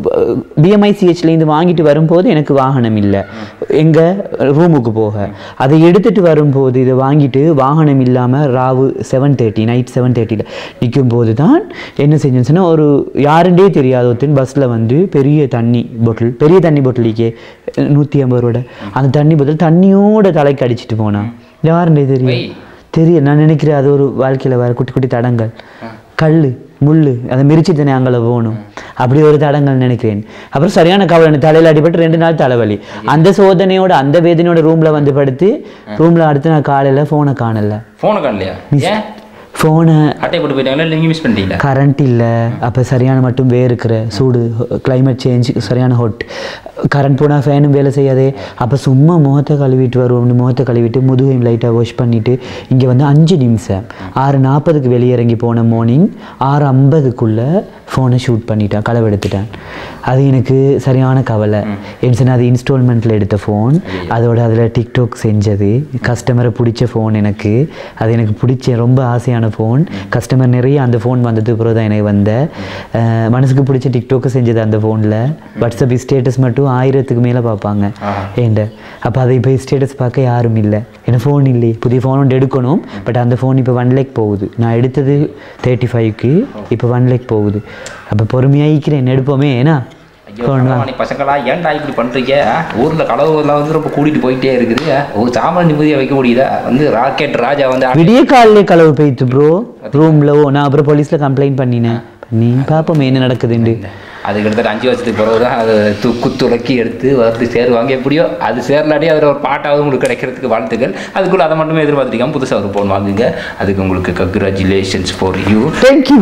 S1: பிஎம்ஐ சிஹெச்லேருந்து வாங்கிட்டு வரும்போது எனக்கு வாகனம் இல்லை எங்கள் ரூமுக்கு போக அதை எடுத்துட்டு வரும்போது இதை வாங்கிட்டு வாகனம் இல்லாமல் ராவு செவன் தேர்ட்டி நைட் செவன் தேர்ட்டியில் நிற்கும் போது தான் என்ன செஞ்சேன்னு சொன்னா ஒரு யாருண்டே தெரியாத ஒருத்தன் பஸ்ஸில் வந்து பெரிய தண்ணி பாட்டில் பெரிய தண்ணி பாட்டிலுக்கே நூற்றி ஐம்பது ரூபாய் அந்த தண்ணி பாட்டில் தண்ணியோட தலைக்கு அடிச்சிட்டு போனான் யாருண்டே தெரியும் தெரியும் நான் நினைக்கிறேன் அது ஒரு வாழ்க்கையில் வர குட்டி குட்டி தடங்கள் கல் முள் அதை மிரிச்சு தானே அங்கே போகணும் அப்படி ஒரு தடங்கள் நினைக்கிறேன் அப்புறம் சரியான கவலை எனக்கு தலையில் அடிபட்டு ரெண்டு நாள் தலைவலி அந்த சோதனையோட அந்த வேதனையோட ரூமில் வந்து படுத்து ரூமில் அடுத்து நான் காலையில் ஃபோனை காணல
S2: ஃபோனை காணலையா ஏன்
S1: ஃபோனை
S2: அட்டை போட்டு போயிட்டாங்களா இல்லை நீங்கள் மிஸ் பண்ணிட்டீங்களா
S1: கரண்ட் இல்லை அப்போ சரியான மட்டும் வேர்க்கிற சூடு climate சேஞ்ச் சரியான ஹாட் கரண்ட் போனால் ஃபேனும் வேலை செய்யாதே அப்போ சும்மா முகத்தை கழுவிட்டு வருவோம்னு முகத்தை கழுவிட்டு முதுகையும் லைட்டாக வாஷ் பண்ணிவிட்டு இங்கே வந்து அஞ்சு நிமிஷம் ஆறு நாற்பதுக்கு வெளியிறங்கி போன மார்னிங் ஆறு ஐம்பதுக்குள்ளே ஃபோனை ஷூட் பண்ணிட்டேன் களவு எடுத்துட்டேன் அது எனக்கு சரியான கவலை ஏன்னு சொன்னா அது இன்ஸ்டால்மெண்ட்டில் எடுத்த ஃபோன் அதோட அதில் டிக்டாக் செஞ்சது கஸ்டமரை பிடிச்ச ஃபோன் எனக்கு அது எனக்கு பிடிச்ச ரொம்ப ஆசையான ஃபோன் கஸ்டமர் நிறைய அந்த ஃபோன் வந்ததுக்கு பிறகு தான் எனக்கு வந்த அஹ், மனசுக்கு பிடிச்ச டிக்டாக்கை செஞ்சது அந்த ஃபோனில் வாட்ஸ்அப் ஸ்டேட்டஸ் மட்டும் ஆயிரத்துக்கு மேலே பார்ப்பாங்க ஏண்ட அப்போ அதை இப்போ ஸ்டேட்டஸ் பார்க்க யாரும் இல்லை ஏன்னா ஃபோன் இல்லையே புதிய ஃபோன் ஒன்று எடுக்கணும் பட் அந்த ஃபோன் இப்போ ஒன் லேக் போகுது நான் எடுத்தது தேர்ட்டி ஃபைவ்க்கு இப்போ ஒன் லேக் போகுது அப்போ பொறுமையாகிக்கிறேன் எடுப்போமே ஏன்னா
S2: ஐயோ கலவாணி பசங்களா ஏன்டா இப்படி பண்ணுறீங்க ஊரில் களவுலாம் வந்து ரொம்ப கூட்டிகிட்டு போயிட்டே இருக்குது ஆ? ஒரு சாமான் நிம்மதியாக வைக்க முடியுதா வந்து ராக்கெட் ராஜா வந்து ஆ-
S1: விடிய காலையிலே களவு போயிட்டு ப்ரோ ரூமில் ஓ நான் அப்புறம் போலீஸில் கம்ப்ளைண்ட் பண்ணினேன் பண்ணி பார்ப்போமே என்ன நடக்குதுண்டு
S2: அது கிட்டத்தட்ட அஞ்சு வருஷத்துக்கு பிறகு தான் அது து குத்துலக்கி எடுத்து வந்து சேருவாங்க எப்படியோ அது சேரலாடி அதில் ஒரு பாட்டாவது உங்களுக்கு கிடைக்கிறதுக்கு வாழ்த்துக்கள் அதுக்குள்ள அதை மட்டுமே எதிர்பார்த்துருக்காம புதுசாக ஒரு ஃபோன் வாங்குங்க அதுக்கு உங்களுக்கு கங்க்ராச்சுலேஷன்ஸ் ஃபார் யூ
S1: தேங்க்யூ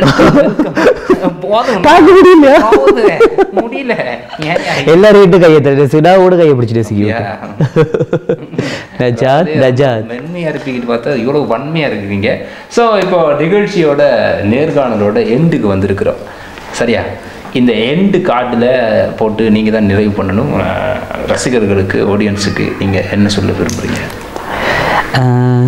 S2: போதும்
S1: பார்க்க முடியல
S2: போகுது. முடியல ஏன் ஏன்?
S1: எல்லாரும் வீட்டு கையை தட்டு சிடாவோட கையை பிடிச்சிட்டு சிக்கி
S2: Yeah.
S1: நஜாத் நஜாத்
S2: மென்மையா இருப்பீங்கன்னு பார்த்தா இவ்வளவு வன்மையா இருக்கீங்க ஸோ இப்போ நிகழ்ச்சியோட நேர்காணலோட எண்டுக்கு வந்திருக்கிறோம் சரியா இந்த எண்டு கார்டில் போட்டு நீங்கள் தான் நிறைவு பண்ணணும் அஹ், ரசிகர்களுக்கு ஆடியன்ஸுக்கு நீங்கள் என்ன சொல்ல விரும்புகிறீங்க
S1: ஆஹ்,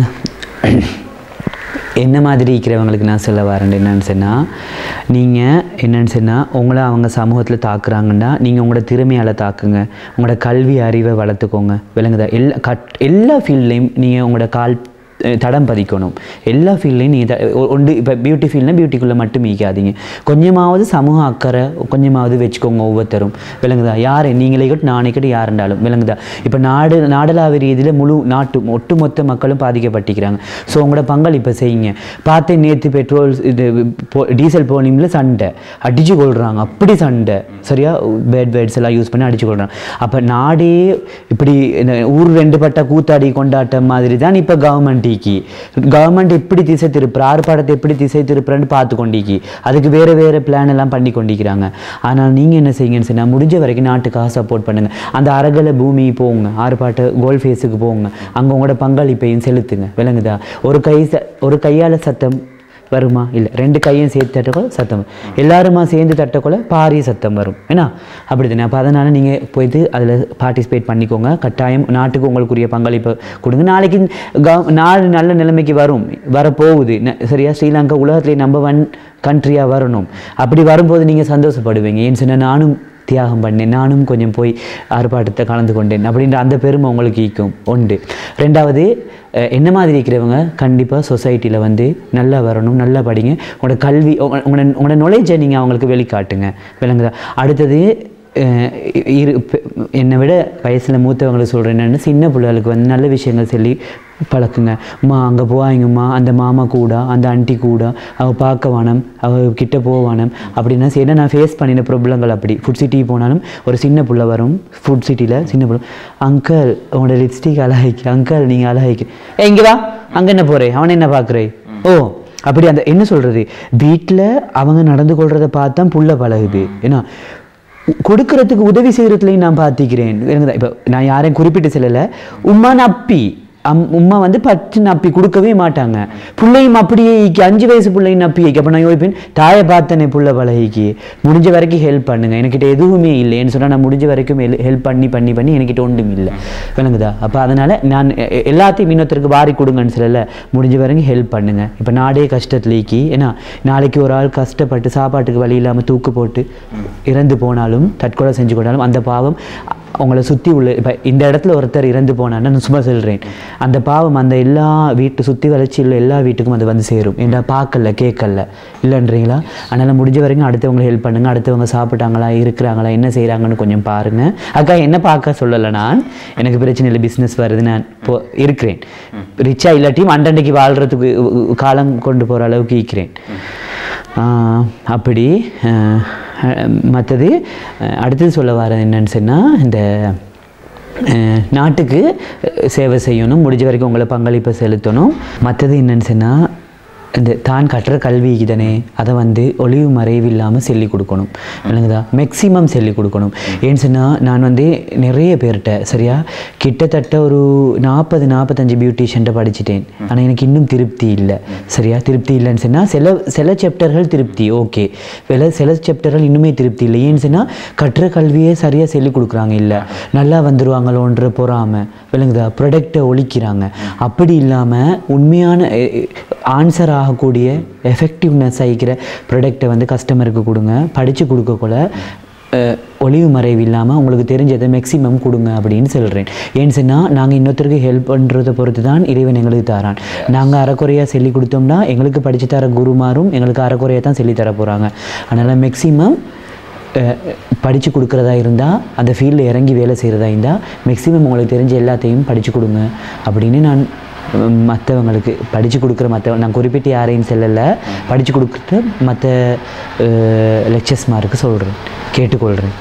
S1: என்ன மாதிரி இருக்கிறவங்களுக்கு நான் சொல்ல வரேன் என்னன்னு சொன்னால் நீங்கள் என்னன்னு சொன்னால் உங்களை அவங்க சமூகத்தில் தாக்குறாங்கன்னா நீங்கள் உங்களோட திறமையால் தாக்குங்க உங்களோட கல்வி அறிவை வளர்த்துக்கோங்க விளங்குதா எல்லா கட் எல்லா ஃபீல்ட்லேயும் நீங்கள் உங்களோட கால் அஹ், தடம் பதிக்கணும் எல்லா ஃபீல்ட்லையும் நீங்கள் ஒன்று இப்போ பியூட்டி ஃபீல்ட்னா பியூட்டிக்குள்ளே மட்டும் ஈக்காதீங்க கொஞ்சமாவது சமூக அக்கறை கொஞ்சமாவது வச்சுக்கோங்க ஒவ்வொருத்தரும் விளங்குதா யார் நீங்களே கட்டு நானே கட்டு யார் இருந்தாலும் விளங்குதா இப்போ நாடு நாடளாவிய ரீதியில் முழு நாட்டு ஒட்டுமொத்த மக்களும் பாதிக்கப்பட்டிருக்கிறாங்க ஸோ உங்களோட பங்களிப்பை செய்யுங்க பார்த்தேன் நேற்று பெட்ரோல் இது போ- டீசல் போலிங்கில் சண்டை அடிச்சு கொள்றாங்க அப்படி சண்டை சரியா பேட் வேர்ட்ஸ் எல்லாம் யூஸ் பண்ணி அடிச்சு கொள்றாங்க அப்போ நாடே இப்படி இந்த ஊர் ரெண்டு பட்ட கூத்தாடி கொண்டாட்டம் மாதிரி தான் இப்போ கவர்மெண்ட் ஈக்கி கவர்மெண்ட் எப்படி திசை திருப்புற ஆர்ப்பாட்டத்தை எப்படி திசை திருப்புறன்னு பார்த்து கொண்டிக்கி அதுக்கு வேறு வேறு பிளான் எல்லாம் பண்ணி கொண்டிருக்கிறாங்க ஆனால் நீங்கள் என்ன செய்யுங்கன்னு சொன்னால் முடிஞ்ச வரைக்கும் நாட்டுக்காக சப்போர்ட் பண்ணுங்க அந்த அரகல பூமி போங்க ஆர்ப்பாட்ட கோல் ஃபேஸுக்கு போங்க அங்கே உங்களோட பங்களிப்பையும் செலுத்துங்க விளங்குதா ஒரு கை ச- ஒரு கையால் சத்தம் வருமா இல்லை ரெண்டு கையும் சேர்த்து தட்டக்குள்ள சத்தம் வரும். எல்லாருமா சேர்ந்து தட்டக்குள்ள பாரிய சத்தம் வரும் ஏன்னா அப்படி தானே அப்போ அதனால் நீங்கள் போயிட்டு அதில் பார்ட்டிசிபேட் பண்ணிக்கோங்க கட்டாயம் நாட்டுக்கு உங்களுக்குரிய பங்களிப்பு கொடுங்க நாளைக்கு கவ- நாடு நல்ல நிலைமைக்கு வரும் வரப்போகுது ந- சரியா ஸ்ரீலங்கா உலகத்திலே நம்பர் ஒன் கண்ட்ரியாக வரணும் அப்படி வரும்போது நீங்கள் சந்தோஷப்படுவீங்க ஏன்னு சொன்னால் நானும் தியாகம் பண்ணேன் நானும் கொஞ்சம் போய் ஆர்ப்பாட்டத்தை கலந்து கொண்டேன் அப்படின்ற அந்த பெருமை உங்களுக்கு ஈக்கும் உண்டு ரெண்டாவது அஹ், என்ன மாதிரி இருக்கிறவங்க கண்டிப்பாக சொசைட்டியில் வந்து நல்லா வரணும் நல்லா படிங்க உங்களோட கல்வி உங்க- உங்களோட உங்களோட நாலேஜை நீங்கள் அவங்களுக்கு வெளிக்காட்டுங்க விளங்குதா அடுத்தது அஹ், இரு பெ- என்னை விட வயசில் மூத்தவங்களுக்கு சொல்கிறேன் என்னென்னு சின்ன பிள்ளைகளுக்கு வந்து நல்ல விஷயங்கள் சொல்லி பழக்குங்க அம்மா அங்கே போவாங்கம்மா அந்த மாமா கூட அந்த ஆண்டி கூட அவ பார்க்க வானம் அவ கிட்ட போவானம் அப்படின்னா சரி ஏன்னா நான் ஃபேஸ் பண்ணின ப்ராப்ளங்கள் அப்படி ஃபுட் சிட்டி போனாலும் ஒரு சின்ன புள்ள வரும் ஃபுட் சிட்டியில் சின்ன புள்ள அங்கிள் உங்களோட லிப்ஸ்டிக் அழகாய்க்கு அங்கிள் நீங்கள் அழகாய்க்கு ஏ இங்கே வா அங்கே என்ன போகிறே அவனை என்ன பார்க்குறே ஓ அப்படி அந்த என்ன சொல்கிறது வீட்டில் அவங்க நடந்து கொள்றதை பார்த்தா புள்ள பழகுது ஏன்னா கொடுக்கறதுக்கு உதவி செய்கிறதுலையும் நான் பார்த்திக்கிறேன் இப்போ நான் யாரையும் குறிப்பிட்டு சொல்லலை உம்மா நப்பி அம் உம்மா வந்து பத்து நப்பி கொடுக்கவே மாட்டாங்க பிள்ளையும் அப்படியே ஈக்கி அஞ்சு வயசு பிள்ளையும் நப்பி ஈக்கி அப்போ நான் யோசிப்பேன் தாயை பார்த்தனே புள்ள பழகிக்கு முடிஞ்ச வரைக்கும் ஹெல்ப் பண்ணுங்க என்கிட்ட எதுவுமே இல்லைன்னு சொன்னால் நான் முடிஞ்ச வரைக்கும் ஹெல்ப் பண்ணி பண்ணி பண்ணி என்கிட்ட ஒன்றும் இல்லை விளங்குதா அப்போ அதனால் நான் எ- எ- எல்லாத்தையும் இன்னொருத்தருக்கு வாரி கொடுங்கன்னு சொல்லல முடிஞ்ச வரைக்கும் ஹெல்ப் பண்ணுங்க இப்போ நாடே கஷ்டத்தில் ஈக்கி ஏன்னா நாளைக்கு ஒரு ஆள் கஷ்டப்பட்டு சாப்பாட்டுக்கு வழி இல்லாமல் தூக்கு போட்டு இறந்து போனாலும் தற்கொலை செஞ்சு கொண்டாலும் அந்த பாவம் உங்களை சுற்றி உள்ள இப்போ இந்த இடத்துல ஒருத்தர் இறந்து போனான்னு நான் சும்மா சொல்கிறேன் அந்த பாவம் அந்த எல்லா வீட்டு சுற்றி வளர்ச்சி உள்ள எல்லா வீட்டுக்கும் அது வந்து சேரும் என்ன பார்க்கல கேட்கல இல்லைன்றீங்களா அதனால் முடிஞ்ச வரைக்கும் அடுத்தவங்களை ஹெல்ப் பண்ணுங்க அடுத்தவங்க சாப்பிட்டாங்களா இருக்கிறாங்களா என்ன செய்கிறாங்கன்னு கொஞ்சம் பாருங்கள் அக்கா என்ன பார்க்க சொல்லலை நான் எனக்கு பிரச்சனை இல்லை பிஸ்னஸ் வருது நான் போ இருக்கிறேன் ரிச்சாக இல்லாட்டியும் அண்டண்டைக்கு வாழ்கிறதுக்கு காலம் கொண்டு போகிற அளவுக்கு இருக்கிறேன் ஆஹ் அப்படி மற்றது அடுத்தது சொல்ல வர என்னன்னு சொன்னால் இந்த அஹ், நாட்டுக்கு அஹ், சேவை செய்யணும் முடிஞ்ச வரைக்கும் உங்களை பங்களிப்பை செலுத்தணும் மற்றது என்னன்னு சொன்னால் இந்த தான் கட்டுற கல்விக்கு தானே அதை வந்து ஒளிவு மறைவு இல்லாமல் சொல்லிக் கொடுக்கணும் இல்லைங்களா மேக்ஸிமம் சொல்லிக் கொடுக்கணும் ஏன்னு சொன்னால் நான் வந்து நிறைய பேர்கிட்ட சரியா கிட்டத்தட்ட ஒரு நாற்பது நாற்பத்தஞ்சு பியூட்டிஷியன்ட்ட படிச்சிட்டேன் ஆனால் எனக்கு இன்னும் திருப்தி இல்லை சரியா திருப்தி இல்லைன்னு சொன்னால் சில சில சாப்டர்கள் திருப்தி ஓகே சில சில சாப்டர்கள் இன்னுமே திருப்தி இல்லை ஏன்னு சொன்னால் கற்ற கல்வியே சரியாக சொல்லிக் கொடுக்குறாங்க இல்லை நல்லா வந்துருவாங்களோன்ற பொறாம விளங்குதா ப்ரொடக்டை ஒழிக்கிறாங்க அப்படி இல்லாமல் உண்மையான ஆன்சர் ஆகக்கூடிய எஃபெக்டிவ்னஸ் ஆகிக்கிற ப்ராடக்டை வந்து கஸ்டமருக்கு கொடுங்க படித்து கொடுக்கக்குள்ள அஹ், ஒளிவு மறைவு இல்லாமல் உங்களுக்கு தெரிஞ்சதை மேக்ஸிமம் கொடுங்க அப்படின்னு சொல்கிறேன் ஏன்னு சொன்னால் நாங்கள் இன்னொருத்தருக்கு ஹெல்ப் பண்ணுறதை பொறுத்து தான் இறைவன் எங்களுக்கு தரான் நாங்கள் அறக்குறையாக சொல்லி கொடுத்தோம்னா எங்களுக்கு படித்து தர குருமாரும் எங்களுக்கு அறக்குறையாக தான் சொல்லி தர போகிறாங்க அதனால் மேக்ஸிமம் படித்து கொடுக்குறதா இருந்தால் அந்த ஃபீல்டில் இறங்கி வேலை செய்கிறதா இருந்தால் மேக்ஸிமம் உங்களுக்கு தெரிஞ்ச எல்லாத்தையும் படித்து கொடுங்க அப்படின்னு நான் மற்றவங்களுக்கு படித்து கொடுக்குற மற்ற நான் குறிப்பிட்டு யாரையும் செல்லலை படித்து கொடுக்குறது மற்ற லெக்சர்ஸ்மாருக்கு சொல்கிறேன் கேட்டுக்கொள்கிறேன்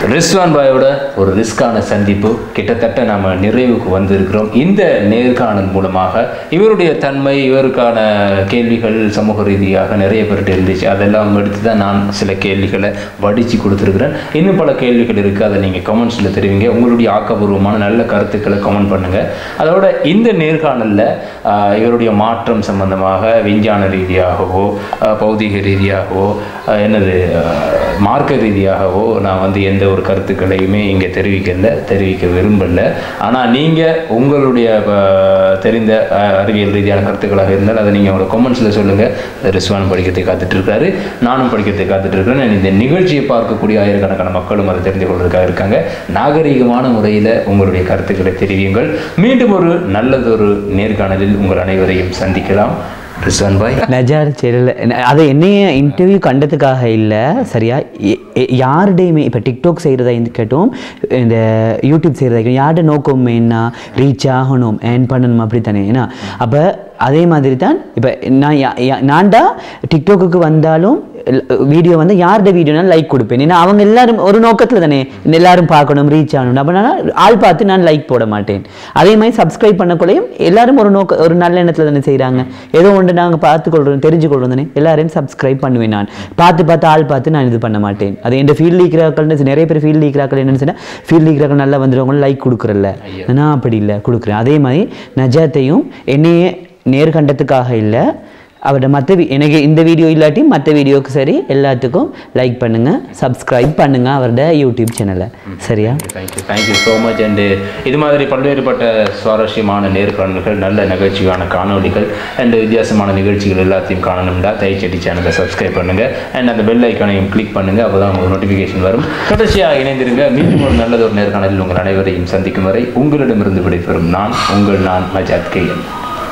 S2: ரிஸ்வான் பாயோட ஒரு ரிஸ்கான சந்திப்பு கிட்டத்தட்ட நம்ம நிறைவுக்கு வந்திருக்கிறோம் இந்த நேர்காணல் மூலமாக இவருடைய தன்மை இவருக்கான கேள்விகள் சமூக ரீதியாக நிறைய பேர்கிட்ட இருந்துச்சு அதெல்லாம் எடுத்து தான் நான் சில கேள்விகளை வடித்து கொடுத்துருக்குறேன் இன்னும் பல கேள்விகள் இருக்குது அதை நீங்கள் கமெண்ட்ஸில் தெரிவிங்க உங்களுடைய ஆக்கப்பூர்வமான நல்ல கருத்துக்களை கமெண்ட் பண்ணுங்கள் அதோட இந்த நேர்காணலில் இவருடைய மாற்றம் சம்பந்தமாக விஞ்ஞான ரீதியாகவோ ஆஹ் பௌதீக ரீதியாகவோ ஆஹ் என்னது ஆஹ் மார்க்க ரீதியாகவோ நான் வந்து எந்த ஒரு கருத்துக்களையுமே இங்கே தெரிவிக்கல தெரிவிக்க விரும்பல ஆனால் நீங்கள் உங்களுடைய ஆஹ் தெரிந்த ஆஹ் அறிவியல் ரீதியான கருத்துக்களாக இருந்தால் அதை நீங்கள் உங்களோட கமெண்ட்ஸில் சொல்லுங்கள் ரிஸ்வான் படிக்கிறதுக்கு காத்துட்டு இருக்காரு நானும் படிக்கிறதுக்கு காத்துட்டு இருக்கிறேன் இந்த நிகழ்ச்சியை பார்க்கக்கூடிய ஆயிரக்கணக்கான மக்களும் அதை தெரிந்து கொள்வதற்காக இருக்காங்க நாகரீகமான முறையில் உங்களுடைய கருத்துக்களை தெரிவியுங்கள் மீண்டும் ஒரு நல்லதொரு நேர்காணலில் உங்கள் அனைவரையும் சந்திக்கலாம் ரிஸ்வான் பாய்
S1: நஜார் சரியில்ல அது என்னைய இன்டர்வியூ கண்டதுக்காக இல்லை சரியா எ- எ- யாருடையுமே இப்போ டிக்டாக் செய்கிறதா இருக்கட்டும் இந்த யூடியூப் செய்கிறதா இருக்கட்டும் யார்கிட்ட நோக்கம் என்ன ரீச் ஆகணும் ஏர்ன் பண்ணணும் அப்படி தானே ஏன்னா அப்போ அதே மாதிரி தான் இப்போ நான் யா- யா- நான்டா டிக்டாக்குக்கு வந்தாலும் வீடியோ வந்து யார்கிட்ட வீடியோனாலும் லைக் கொடுப்பேன் ஏன்னா அவங்க எல்லாரும் ஒரு நோக்கத்தில் தானே எல்லாரும் பார்க்கணும் ரீச் ஆகணும் அப்போ நான் ஆள் பார்த்து நான் லைக் போட மாட்டேன் அதே மாதிரி சப்ஸ்கிரைப் பண்ணக்குள்ளேயும் எல்லாரும் ஒரு நோக்க ஒரு நல்ல எண்ணத்தில் தானே செய்கிறாங்க ஏதோ ஒன்று நாங்கள் பார்த்துக்கொள்கிறோம் தெரிஞ்சுக்கொள்கிறோம் தானே எல்லாரையும் சப்ஸ்கிரைப் பண்ணுவேன் நான் பார்த்து பார்த்து ஆள் பார்த்து நான் இது பண்ண மாட்டேன் அது என் ஃபீல்டு இருக்கிறாக்கள்னு நிறைய பேர் ஃபீல்டு இருக்கிறாக்கள் என்னன்னு சொன்னால் ஃபீல்டு இருக்கிறாக்கள் நல்லா வந்துடுவாங்க லைக் கொடுக்குறல்ல நான் அப்படி இல்லை கொடுக்குறேன் அதே மாதிரி நஜாத்தையும் என்னையே நேர்கண்டத்துக்காக இல்லை அவரோட மற்ற எனக்கு இந்த வீடியோ இல்லாட்டி மற்ற வீடியோக்கு சரி எல்லாத்துக்கும் லைக் பண்ணுங்கள் சப்ஸ்கிரைப் பண்ணுங்கள் அவரோட யூடியூப் சேனலை சரியா
S2: thank you thank you so much and இது மாதிரி பல்வேறுபட்ட சுவாரஸ்யமான நேர்காணல்கள் நல்ல நிகழ்ச்சியான காணொளிகள் அண்ட் வித்தியாசமான நிகழ்ச்சிகள் எல்லாத்தையும் காணணும்னா தைச்செடி சேனலை சப்ஸ்கிரைப் பண்ணுங்கள் அண்ட் அந்த பெல் ஐக்கானையும் கிளிக் பண்ணுங்கள் அப்போ தான் உங்களுக்கு நோட்டிஃபிகேஷன் வரும் தொடர்ச்சியாக இணைந்திருங்க மீண்டும் ஒரு நல்லது ஒரு நேர்காணலில் உங்கள் அனைவரையும் சந்திக்கும் வரை உங்களிடமிருந்து விடைபெறும் நான் உங்கள் நான் மஜாத் கையன்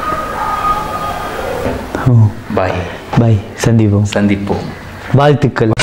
S1: ஓ
S2: பாய்
S1: பை சந்திப்போம்
S2: சந்திப்போம்
S1: வாழ்த்துக்கள்